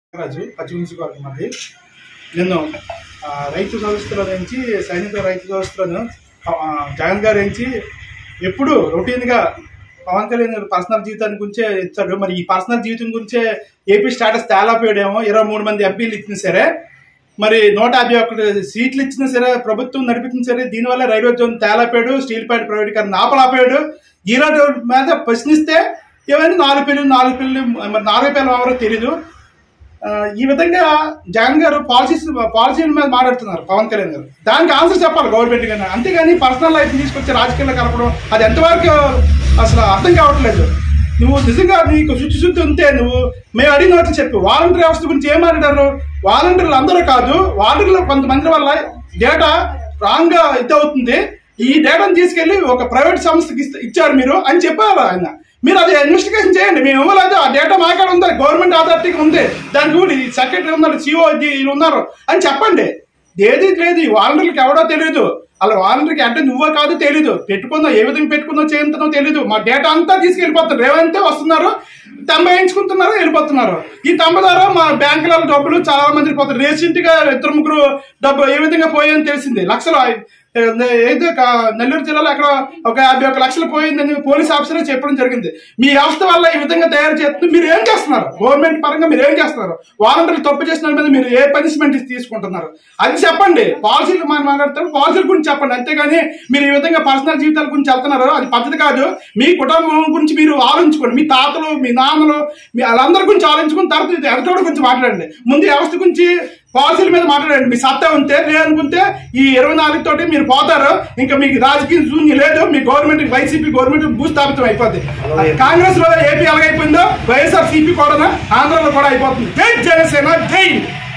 రాజు పచ్చిమిర్చి మాది నేను ఆ, రైతు సంస్థల నుంచి సైనిక రైతు సంస్థలను ఆ, జగన్ గారు నుంచి ఎప్పుడు రొటీన్గా పవన్ కళ్యాణ్ గారు పర్సనల్ జీవితాన్ని గురించే ఇచ్చాడు మరి ఈ పర్సనల్ జీవితం గురించే ఏపీ స్టాటస్ తేలాపోయాడేమో ఇరవై మూడు మంది ఎంపీలు ఇచ్చినా సరే మరి నూట యాభై ఒకటి సీట్లు ఇచ్చినా సరే ప్రభుత్వం నడిపించినా సరే దీనివల్ల రైల్వే జోన్ తేలాపాడు స్టీల్ ప్లాంట్ ప్రైవేటీకరణ ఆపలాపాడు ఈరోజు మీద ప్రశ్నిస్తే ఏమైనా నాలుగు పిల్లలు నాలుగు పిల్లలు మరి నాలుగు పిల్లలు ఎవరో తెలీదు ఆ, ఈ విధంగా జగన్ గారు పాలసీస్ పాలసీల మీద మాట్లాడుతున్నారు పవన్ కళ్యాణ్ గారు దానికి ఆన్సర్ చెప్పాలి గవర్నమెంట్ కానీ అంతేగాని పర్సనల్ లైఫ్ తీసుకొచ్చి రాజకీయాల్లో కలపడం అది ఎంతవరకు అసలు అర్థం కావట్లేదు నువ్వు నిజంగా నీకు శుద్ధి శుద్ధి ఉంటే నువ్వు మేము అడిగిన వాటి చెప్పు వాలంటీర్ వ్యవస్థ గురించి ఏం మాట్లాడారు వాలంటీర్లు అందరూ కాదు వాలంటీర్లు కొంతమంది వల్ల డేటా రాంగ్ గా ఇది అవుతుంది ఈ డేటాను తీసుకెళ్లి ఒక ప్రైవేట్ సంస్థకి ఇస్త- ఇచ్చారు మీరు అని చెప్పారు ఆయన మీరు అది ఇన్వెస్టిగేషన్ చేయండి మేము ఇవ్వలేదు ఆ డేటా మాకాడ ఉంది గవర్నమెంట్ అథారిటీకి ఉంది దానికి కూడా ఈ సెక్రటరీ ఉన్నారు సిఓ వీళ్ళు ఉన్నారు అని చెప్పండి ఏది లేదు ఈ వాలంటీర్లకు ఎవడో తెలియదు అలా వాలంటీర్కి అంటే నువ్వో కాదు తెలీదు పెట్టుకుందో ఏ విధంగా పెట్టుకుందో చేయంతో తెలీదు మా డేటా అంతా తీసుకెళ్ళిపోతారు రేవంతే వస్తున్నారు తమ వేయించుకుంటున్నారు వెళ్ళిపోతున్నారు ఈ తమ ద్వారా మా బ్యాంకులలో డబ్బులు చాలా మందికి పోతారు రీసెంట్ గా ఇద్దరు ముగ్గురు డబ్బు ఏ విధంగా పోయాయని తెలిసింది లక్షలు ఏదో క- నెల్లూరు జిల్లాలో అక్కడ ఒక యాభై ఒక లక్షలు పోయిందని పోలీస్ ఆఫీసర్ చెప్పడం జరిగింది మీ వ్యవస్థ వల్ల ఈ విధంగా తయారు చేస్తుంది మీరు ఏం చేస్తున్నారు గవర్నమెంట్ పరంగా మీరు ఏం చేస్తున్నారు వాలంటీర్లు తప్పు చేసిన మీద మీరు ఏ పనిష్మెంట్ తీసుకుంటున్నారు అది చెప్పండి పాలసీలు మనం మాట్లాడతారు పాలసీల గురించి చెప్పండి అంతేగాని మీరు ఈ విధంగా పర్సనల్ జీవితాల గురించి వెళ్తున్నారు అది పద్ధతి కాదు మీ కుటుంబం గురించి మీరు ఆలోచించుకోండి మీ తాతలు మీ నాన్నలు మీ వాళ్ళందరి గురించి ఆలోచించుకుని తర్వాత ఇది ఎదుటోడి గురించి మాట్లాడండి ముందు వ్యవస్థ గురించి పాలసీల మీద మాట్లాడండి మీ సత్తా ఉంటే లేదనుకుంటే ఈ ఇరవై నాలుగు తోటి మీరు పోతారు ఇంకా మీకు రాజకీయ శూన్యం లేదు మీ గవర్నమెంట్ వైసీపీ గవర్నమెంట్ భూస్థాపితం అయిపోద్ది కాంగ్రెస్ లో ఏపీ ఎలాగైపోయిందో వైఎస్ఆర్ సిపి కూడా ఆంధ్రలో కూడా అయిపోతుంది జై జనసేన జై హింద్.